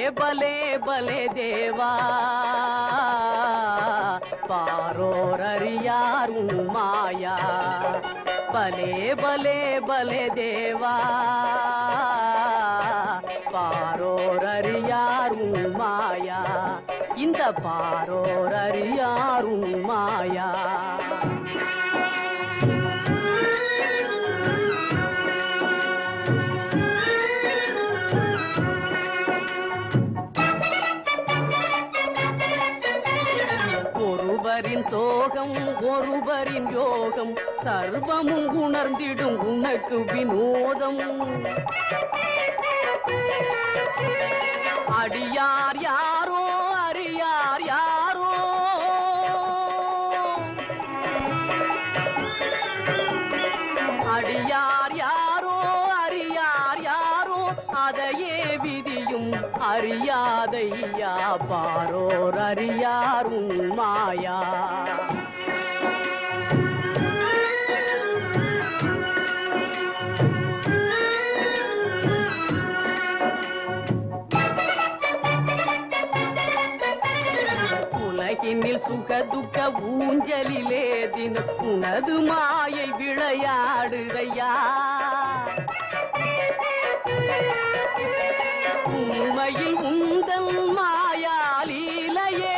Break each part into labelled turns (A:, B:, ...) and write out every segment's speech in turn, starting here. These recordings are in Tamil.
A: பலே பலே தேவா பாரோர் அறியார் உன் மாயா பலே பலே பலே தேவா பாரோர் அறியார் உன் மாயா இந்த பாரோர் அறியார் உன் மாயா ஒருவரின் சோகம் ஒருவரின் யோகம் சர்வமும் உணர்ந்திடும் உனக்கு வினோதம் அடியார் யாரோ அறியார் யாரோ அடியார் யாரோ அறியார் யாரோ அதையே விதியும் அறியாதையா பாரோர் அறியார் உன் மாயா உலகினில் சுக துக்க ஊஞ்சலிலே தினம் உனது மாயை விளையாடுதையா உண்மையில் உந்தன் மாயாலீலையே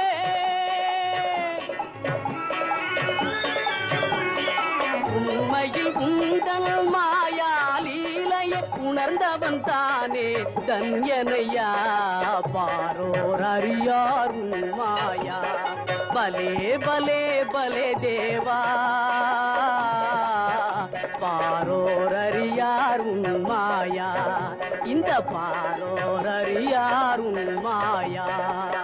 A: உண்மையில் உந்தன் மாயாலீலையே உணர்ந்தவன் தானே தன்யனையா பாரோர் அறியார் உன் மாயா பலே பலே பலே தேவா பாரோர் அறியார் உன் மாயா இந்த பாரோர் அறியார் உன் மாயா